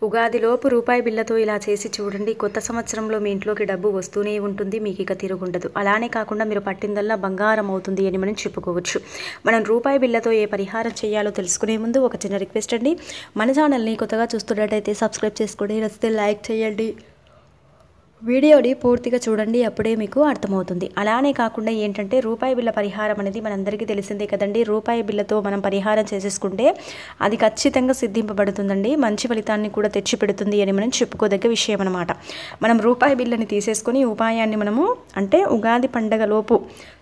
ఉగాదిలోపు రూపాయి బిళ్ళతో ఇలా చేసి చూడండి కొత్త సంవత్సరంలో మీ ఇంట్లోకి డబ్బు వస్తూనే ఉంటుంది మీకు ఇక తిరుగుండదు అలానే కాకుండా మీరు పట్టిందల్లా బంగారం అవుతుంది అని మనం చెప్పుకోవచ్చు మనం రూపాయి బిళ్ళతో ఏ పరిహారం చేయాలో తెలుసుకునే ముందు ఒక చిన్న రిక్వెస్ట్ అండి మన ఛానల్ని కొత్తగా చూస్తున్నట్టయితే సబ్స్క్రైబ్ చేసుకోండి నచ్చితే లైక్ చేయండి వీడియోని పూర్తిగా చూడండి అప్పుడే మీకు అర్థమవుతుంది అలానే కాకుండా ఏంటంటే రూపాయి బిళ్ళ పరిహారం అనేది మనందరికీ తెలిసిందే కదండి రూపాయి బిళ్ళతో మనం పరిహారం చేసేసుకుంటే అది ఖచ్చితంగా సిద్ధింపబడుతుందండి మంచి ఫలితాన్ని కూడా తెచ్చి పెడుతుంది అని మనం చెప్పుకోదగ్గ విషయం అనమాట మనం రూపాయి బిళ్ళని తీసేసుకొని ఉపాయాన్ని మనము అంటే ఉగాది పండగ లోపు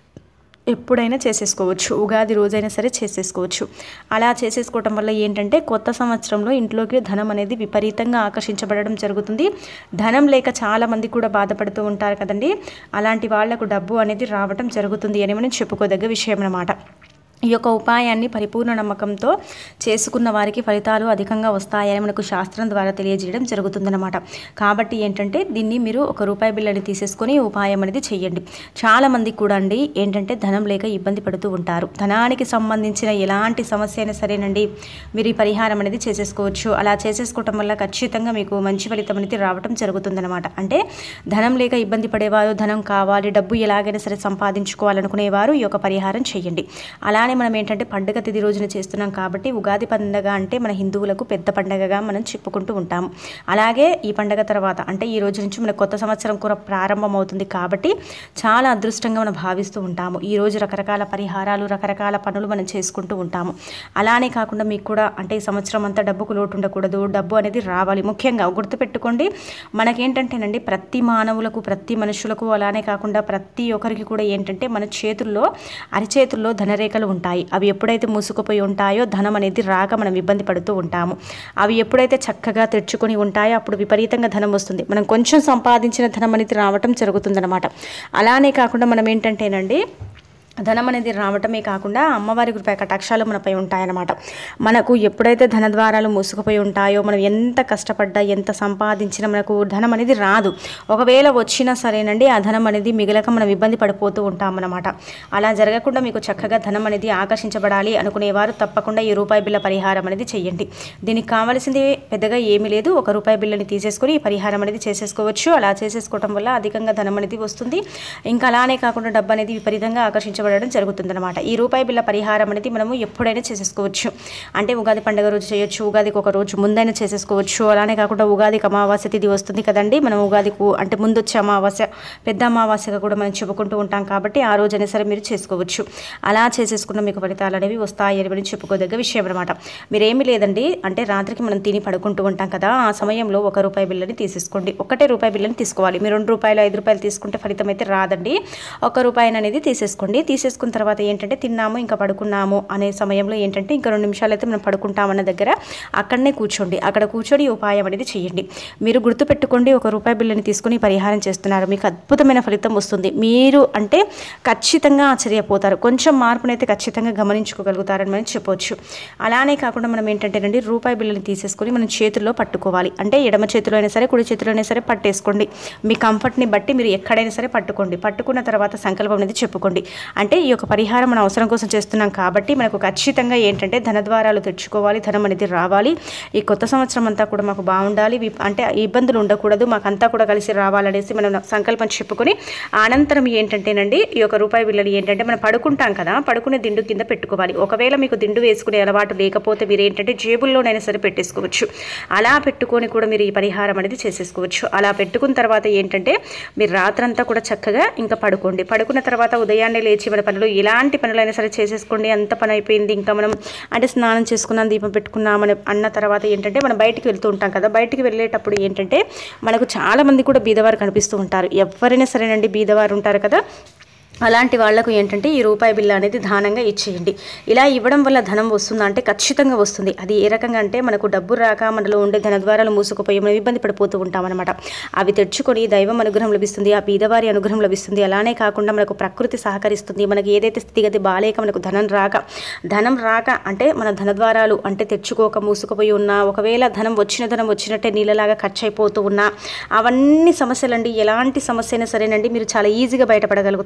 ఎప్పుడైనా చేసేసుకోవచ్చు ఉగాది రోజైనా సరే చేసేసుకోవచ్చు అలా చేసేసుకోవటం వల్ల ఏంటంటే కొత్త సంవత్సరంలో ఇంట్లోకి ధనం అనేది విపరీతంగా ఆకర్షించబడడం జరుగుతుంది ధనం లేక చాలా మంది కూడా బాధపడుతూ ఉంటారు కదండి అలాంటి వాళ్లకు డబ్బు అనేది రావటం జరుగుతుంది అని మనం చెప్పుకోదగ్గ విషయం అన్నమాట ఈ యొక్క ఉపాయాన్ని పరిపూర్ణ నమ్మకంతో చేసుకున్న వారికి ఫలితాలు అధికంగా వస్తాయని మనకు శాస్త్రం ద్వారా తెలియజేయడం జరుగుతుందన్నమాట కాబట్టి ఏంటంటే దీన్ని మీరు ఒక రూపాయి బిల్లని తీసేసుకొని ఉపాయం అనేది చేయండి చాలా మందికి కూడా అండి ఏంటంటే ధనం లేక ఇబ్బంది పడుతూ ఉంటారు ధనానికి సంబంధించిన ఎలాంటి సమస్య అయినా సరేనండి మీరు ఈ పరిహారం అనేది చేసేసుకోవచ్చు అలా చేసేసుకోవటం వల్ల ఖచ్చితంగా మీకు మంచి ఫలితం అనేది రావడం జరుగుతుందన్నమాట అంటే ధనం లేక ఇబ్బంది పడేవారు ధనం కావాలి డబ్బు ఎలాగైనా సరే సంపాదించుకోవాలనుకునేవారు ఈ యొక్క పరిహారం చేయండి అలానే మనం ఏంటంటే పండుగ తిది రోజున చేస్తున్నాం కాబట్టి ఉగాది పండుగ అంటే మన హిందువులకు పెద్ద పండుగగా మనం చెప్పుకుంటూ ఉంటాము అలాగే ఈ పండుగ తర్వాత అంటే ఈ రోజు నుంచి మన కొత్త సంవత్సరం కూడా ప్రారంభమవుతుంది కాబట్టి చాలా అదృష్టంగా మనం భావిస్తూ ఉంటాము ఈ రోజు రకరకాల పరిహారాలు రకరకాల పనులు మనం చేసుకుంటూ ఉంటాము అలానే కాకుండా మీకు కూడా అంటే ఈ సంవత్సరం అంతా డబ్బుకు లోటు ఉండకూడదు డబ్బు అనేది రావాలి ముఖ్యంగా గుర్తుపెట్టుకోండి మనకేంటంటేనండి ప్రతి మానవులకు ప్రతి మనుషులకు అలానే కాకుండా ప్రతి ఒక్కరికి కూడా ఏంటంటే మన చేతుల్లో అరిచేతుల్లో ధనరేఖలు ఉంటాయి అవి ఎప్పుడైతే మూసుకుపోయి ఉంటాయో ధనం అనేది రాక మనం ఇబ్బంది పడుతూ ఉంటాము అవి ఎప్పుడైతే చక్కగా తెచ్చుకొని ఉంటాయో అప్పుడు విపరీతంగా ధనం వస్తుంది మనం కొంచెం సంపాదించిన ధనం అనేది రావటం జరుగుతుందన్నమాట అలానే కాకుండా మనం ఏంటంటేనండి ధనం అనేది రావటమే కాకుండా అమ్మవారి కృప కటాక్షాలు మనపై ఉంటాయన్నమాట మనకు ఎప్పుడైతే ధన ద్వారాలు మూసుకుపోయి ఉంటాయో మనం ఎంత కష్టపడ్డా ఎంత సంపాదించినా మనకు ధనం అనేది రాదు ఒకవేళ వచ్చినా సరేనండి ఆ ధనం అనేది మిగలక మనం ఇబ్బంది పడిపోతూ ఉంటామన్నమాట అలా జరగకుండా మీకు చక్కగా ధనం అనేది ఆకర్షించబడాలి అనుకునేవారు తప్పకుండా ఈ రూపాయి బిల్ల పరిహారం అనేది చేయండి దీనికి కావాల్సింది పెద్దగా ఏమీ లేదు ఒక రూపాయి బిల్లని తీసేసుకొని ఈ పరిహారం అనేది చేసేసుకోవచ్చు అలా చేసేసుకోవటం వల్ల అధికంగా ధనం అనేది వస్తుంది ఇంకా అలానే కాకుండా డబ్బు అనేది విపరీతంగా ఆకర్షించబడడం జరుగుతుందన్నమాట ఈ రూపాయి బిల్ల పరిహారం అనేది మనము ఎప్పుడైనా చేసేసుకోవచ్చు అంటే ఉగాది పండుగ రోజు చేయొచ్చు ఉగాదికి ఒక రోజు ముందైనా చేసేసుకోవచ్చు అలానే కాకుండా ఉగాదికి అమావాస్య తిథి వస్తుంది కదండి మనం ఉగాదికు అంటే ముందు వచ్చే అమావాస్య పెద్ద అమావాస్యగా కూడా మనం చెప్పుకుంటూ ఉంటాం కాబట్టి ఆ రోజైనా సరే మీరు చేసుకోవచ్చు అలా చేసేసుకున్న మీకు ఫలితాలు అనేవి వస్తాయి అని మనం చెప్పుకోదగ్గ విషయం అనమాట మీరేమీ లేదండి అంటే రాత్రికి మనం తిని పడుకుంటూ ఉంటాం కదా ఆ సమయంలో ఒక రూపాయి బిల్లని తీసేసుకోండి ఒకటే రూపాయి బిల్లని తీసుకోవాలి మీరు రెండు రూపాయలు ఐదు రూపాయలు తీసుకుంటే ఫలితం అయితే రాదండి ఒక రూపాయి అనేది తీసేసుకోండి తీసేసుకున్న తర్వాత ఏంటంటే తిన్నాము ఇంకా పడుకున్నాము అనే సమయంలో ఏంటంటే ఇంకా రెండు నిమిషాలు అయితే మనం పడుకుంటామన్న దగ్గర అక్కడనే కూర్చోండి అక్కడ కూర్చొని ఈ ఉపాయం అనేది చేయండి మీరు గుర్తుపెట్టుకోండి ఒక రూపాయి బిల్లుని తీసుకుని పరిహారం చేస్తున్నారు మీకు అద్భుతమైన ఫలితం వస్తుంది మీరు అంటే ఖచ్చితంగా ఆశ్చర్యపోతారు కొంచెం మార్పునైతే ఖచ్చితంగా గమనించుకోగలుగుతారని మనం చెప్పొచ్చు అలానే కాకుండా మనం ఏంటంటేనండి రూపాయి బిల్లుని తీసేసుకొని మనం చేతుల్లో పట్టుకోవాలి అంటే ఎడమ చేతిలో అయినా సరే కుడి చేతిలో అయినా సరే పట్టేసుకోండి మీ కంఫర్ట్ని బట్టి మీరు ఎక్కడైనా సరే పట్టుకోండి పట్టుకున్న తర్వాత సంకల్పం అనేది చెప్పుకోండి అంటే ఈ యొక్క పరిహారం మన అవసరం కోసం చేస్తున్నాం కాబట్టి మనకు ఖచ్చితంగా ఏంటంటే ధనద్వారాలు తెచ్చుకోవాలి ధనం అనేది రావాలి ఈ కొత్త సంవత్సరం అంతా కూడా మాకు బాగుండాలి వి- అంటే ఇబ్బందులు ఉండకూడదు మాకంతా కూడా కలిసి రావాలనేసి మనం సంకల్పం చెప్పుకొని అనంతరం ఏంటంటేనండి ఈ యొక్క రూపాయి బిళ్ళని ఏంటంటే మనం పడుకుంటాం కదా పడుకునే దిండు కింద పెట్టుకోవాలి ఒకవేళ మీకు దిండు వేసుకునే అలవాటు లేకపోతే మీరు ఏంటంటే జేబుల్లోనైనా సరే పెట్టేసుకోవచ్చు అలా పెట్టుకొని కూడా మీరు ఈ పరిహారం అనేది చేసేసుకోవచ్చు అలా పెట్టుకున్న తర్వాత ఏంటంటే మీరు రాత్రంతా కూడా చక్కగా ఇంకా పడుకోండి పడుకున్న తర్వాత ఉదయాన్నే లేచి మన పనులు ఎలాంటి పనులైనా సరే చేసేసుకోండి అంత పని అయిపోయింది ఇంకా మనం అంటే స్నానం చేసుకున్నాం దీపం పెట్టుకున్నాం అని అన్న తర్వాత ఏంటంటే మనం బయటికి వెళ్తూ ఉంటాం కదా బయటికి వెళ్ళేటప్పుడు ఏంటంటే మనకు చాలా మంది కూడా బీదవారు కనిపిస్తూ ఉంటారు ఎవరైనా సరేనండి బీదవారు ఉంటారు కదా అలాంటి వాళ్లకు ఏంటంటే ఈ రూపాయి బిల్ల అనేది దానంగా ఇచ్చేయండి ఇలా ఇవ్వడం వల్ల ధనం వస్తుందా అంటే ఖచ్చితంగా వస్తుంది అది ఏ రకంగా అంటే మనకు డబ్బు రాక మనలో ఉండే ధన ద్వారాలు మూసుకుపోయి మనం ఇబ్బంది పడిపోతూ ఉంటామన్నమాట అవి తెచ్చుకొని దైవం అనుగ్రహం లభిస్తుంది ఆ బీదవారి అనుగ్రహం లభిస్తుంది అలానే కాకుండా మనకు ప్రకృతి సహకరిస్తుంది మనకి ఏదైతే స్థితిగతి బాలేక మనకు ధనం రాక ధనం రాక అంటే మన ధన ద్వారాలు అంటే తెచ్చుకోక మూసుకుపోయి ఉన్నా ఒకవేళ ధనం వచ్చిన ధనం వచ్చినట్టే నీళ్ళలాగా ఖర్చు అయిపోతూ ఉన్నా అవన్నీ సమస్యలండి ఎలాంటి సమస్య అయినా సరేనండి మీరు చాలా ఈజీగా బయటపడగలుగుతారనమాట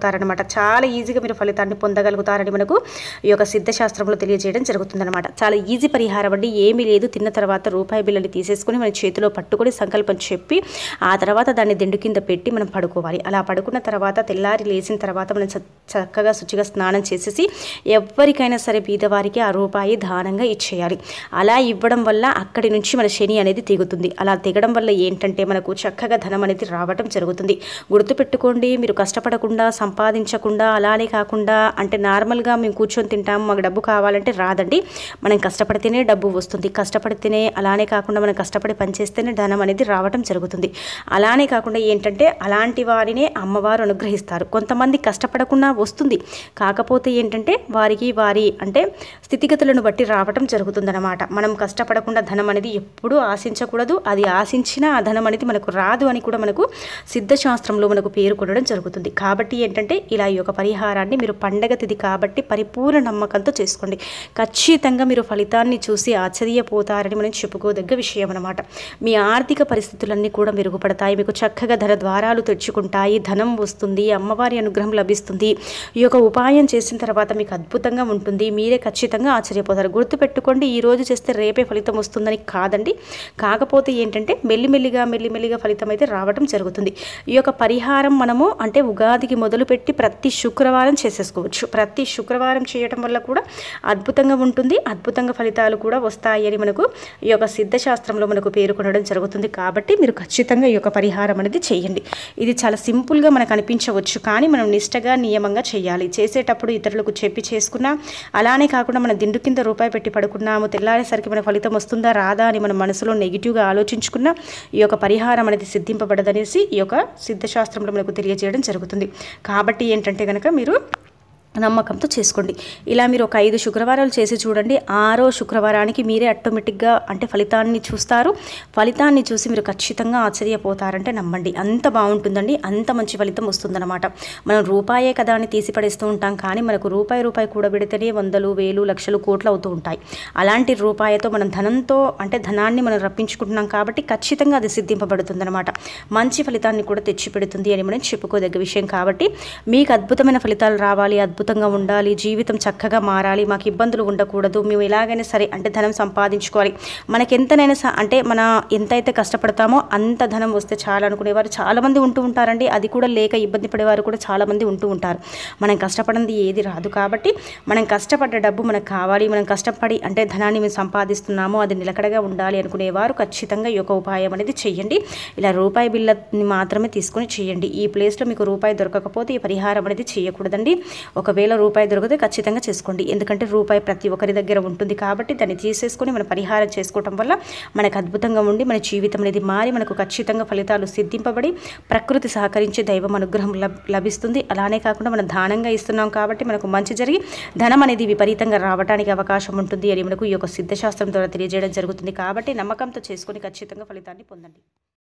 చాలా ఈజీగా మీరు ఫలితాన్ని పొందగలుగుతారని మనకు ఈ యొక్క సిద్ధశాస్త్రంలో తెలియజేయడం జరుగుతుందన్నమాట చాలా ఈజీ పరిహారం అండి ఏమీ లేదు తిన్న తర్వాత రూపాయి బిల్లని తీసేసుకొని మన చేతిలో పట్టుకొని సంకల్పం చెప్పి ఆ తర్వాత దాన్ని దిండు కింద పెట్టి మనం పడుకోవాలి అలా పడుకున్న తర్వాత తెల్లారి లేచిన తర్వాత మనం చ- చక్కగా శుచిగా స్నానం చేసేసి ఎవరికైనా సరే బీదవారికి ఆ రూపాయి దానంగా ఇచ్చేయాలి అలా ఇవ్వడం వల్ల అక్కడి నుంచి మన శని అనేది తెగుతుంది అలా తెగడం వల్ల ఏంటంటే మనకు చక్కగా ధనం అనేది రావటం జరుగుతుంది గుర్తుపెట్టుకోండి మీరు కష్టపడకుండా సంపాదించకుండా అలానే కాకుండా అంటే నార్మల్గా మేము కూర్చొని తింటాం మాకు డబ్బు కావాలంటే రాదండి మనం కష్టపడితేనే డబ్బు వస్తుంది కష్టపడితేనే అలానే కాకుండా మనం కష్టపడి పనిచేస్తేనే ధనం అనేది రావటం జరుగుతుంది అలానే కాకుండా ఏంటంటే అలాంటి వారినే అమ్మవారు అనుగ్రహిస్తారు కొంతమంది కష్టపడకుండా వస్తుంది కాకపోతే ఏంటంటే వారికి వారి అంటే స్థితిగతులను బట్టి రావటం జరుగుతుందన్నమాట మనం కష్టపడకుండా ధనం అనేది ఎప్పుడూ ఆశించకూడదు అది ఆశించినా ఆ ధనం అనేది మనకు రాదు అని కూడా మనకు సిద్ధశాస్త్రంలో మనకు పేర్కొనడం జరుగుతుంది కాబట్టి ఏంటంటే ఇలా ఈ యొక్క పరిహారాన్ని మీరు పండగ తిథి కాబట్టి పరిపూర్ణ నమ్మకంతో చేసుకోండి ఖచ్చితంగా మీరు ఫలితాన్ని చూసి ఆశ్చర్యపోతారని మనం చెప్పుకోదగ్గ విషయం అనమాట మీ ఆర్థిక పరిస్థితులన్నీ కూడా మెరుగుపడతాయి మీకు చక్కగా ధన ద్వారాలు తెరుచుకుంటాయి ధనం వస్తుంది అమ్మవారి అనుగ్రహం లభిస్తుంది ఈ యొక్క ఉపాయం చేసిన తర్వాత మీకు అద్భుతంగా ఉంటుంది మీరే ఖచ్చితంగా ఆశ్చర్యపోతారు గుర్తుపెట్టుకోండి ఈ రోజు చేస్తే రేపే ఫలితం వస్తుందని కాదండి కాకపోతే ఏంటంటే మెల్లిమెల్లిగా మెల్లిమెల్లిగా ఫలితం అయితే రావడం జరుగుతుంది ఈ యొక్క పరిహారం మనము అంటే ఉగాదికి మొదలుపెట్టి ప్రతి శుక్రవారం చేసేసుకోవచ్చు ప్రతి శుక్రవారం చేయటం వల్ల కూడా అద్భుతంగా ఉంటుంది అద్భుతంగా ఫలితాలు కూడా వస్తాయి అని మనకు ఈ యొక్క సిద్ధశాస్త్రంలో మనకు పేర్కొనడం జరుగుతుంది కాబట్టి మీరు ఖచ్చితంగా ఈ యొక్క పరిహారం అనేది చేయండి ఇది చాలా సింపుల్గా మనకు అనిపించవచ్చు కానీ మనం నిష్టగా నియమంగా చేయాలి చేసేటప్పుడు ఇతరులకు చెప్పి చేసుకున్నా అలానే కాకుండా మన దిండు కింద రూపాయి పెట్టి పడుకున్నాము తెల్లారేసరికి మన ఫలితం వస్తుందా రాదా అని మన మనసులో నెగిటివ్గా ఆలోచించుకున్నా ఈ యొక్క పరిహారం అనేది సిద్ధింపబడదనేసి ఈ యొక్క సిద్ధశాస్త్రంలో మనకు తెలియజేయడం జరుగుతుంది కాబట్టి ఏంటంటే కనుక మీరు నమ్మకంతో చేసుకోండి ఇలా మీరు ఒక ఐదు శుక్రవారాలు చేసి చూడండి ఆరో శుక్రవారానికి మీరే ఆటోమేటిక్గా అంటే ఫలితాన్ని చూస్తారు ఫలితాన్ని చూసి మీరు ఖచ్చితంగా ఆశ్చర్యపోతారంటే నమ్మండి అంత బాగుంటుందండి అంత మంచి ఫలితం వస్తుందన్నమాట మనం రూపాయే కదా అని తీసి పడేస్తూ ఉంటాం కానీ మనకు రూపాయి రూపాయి కూడబెడితేనే వందలు వేలు లక్షలు కోట్లు అవుతూ ఉంటాయి అలాంటి రూపాయతో మనం ధనంతో అంటే ధనాన్ని మనం రప్పించుకుంటున్నాం కాబట్టి ఖచ్చితంగా అది సిద్ధింపబడుతుందన్నమాట మంచి ఫలితాన్ని కూడా తెచ్చిపెడుతుంది అని మనం చెప్పుకోదగ్గ విషయం కాబట్టి మీకు అద్భుతమైన ఫలితాలు రావాలి అద్భుతంగా ఉండాలి జీవితం చక్కగా మారాలి మాకు ఇబ్బందులు ఉండకూడదు మేము ఎలాగైనా సరే అంటే ధనం సంపాదించుకోవాలి మనకి ఎంతనైనా స- అంటే మన ఎంతైతే కష్టపడతామో అంత ధనం వస్తే చాలా అనుకునేవారు చాలామంది ఉంటూ ఉంటారండి అది కూడా లేక ఇబ్బంది పడేవారు కూడా చాలామంది ఉంటూ ఉంటారు మనం కష్టపడింది ఏది రాదు కాబట్టి మనం కష్టపడ్డ డబ్బు మనకు కావాలి మనం కష్టపడి అంటే ధనాన్ని మేము సంపాదిస్తున్నాము అది నిలకడగా ఉండాలి అనుకునేవారు ఖచ్చితంగా ఈ యొక్క ఉపాయం అనేది చెయ్యండి ఇలా రూపాయి బిల్లని మాత్రమే తీసుకొని చేయండి ఈ ప్లేస్లో మీకు రూపాయి దొరకకపోతే ఈ పరిహారం అనేది చేయకూడదండి ఒకవేళ రూపాయి దొరికితే ఖచ్చితంగా చేసుకోండి ఎందుకంటే రూపాయి ప్రతి ఒక్కరి దగ్గర ఉంటుంది కాబట్టి దాన్ని తీసేసుకొని మన పరిహారం చేసుకోవటం వల్ల మనకు అద్భుతంగా ఉండి మన జీవితం అనేది మారి మనకు ఖచ్చితంగా ఫలితాలు సిద్ధింపబడి ప్రకృతి సహకరించి దైవం అనుగ్రహం లబ్ లభిస్తుంది అలానే కాకుండా మనం దానంగా ఇస్తున్నాం కాబట్టి మనకు మంచి జరిగి ధనం అనేది విపరీతంగా రావడానికి అవకాశం ఉంటుంది అని మనకు ఈ యొక్క సిద్ధశాస్త్రం ద్వారా తెలియజేయడం జరుగుతుంది కాబట్టి నమ్మకంతో చేసుకొని ఖచ్చితంగా ఫలితాన్ని పొందండి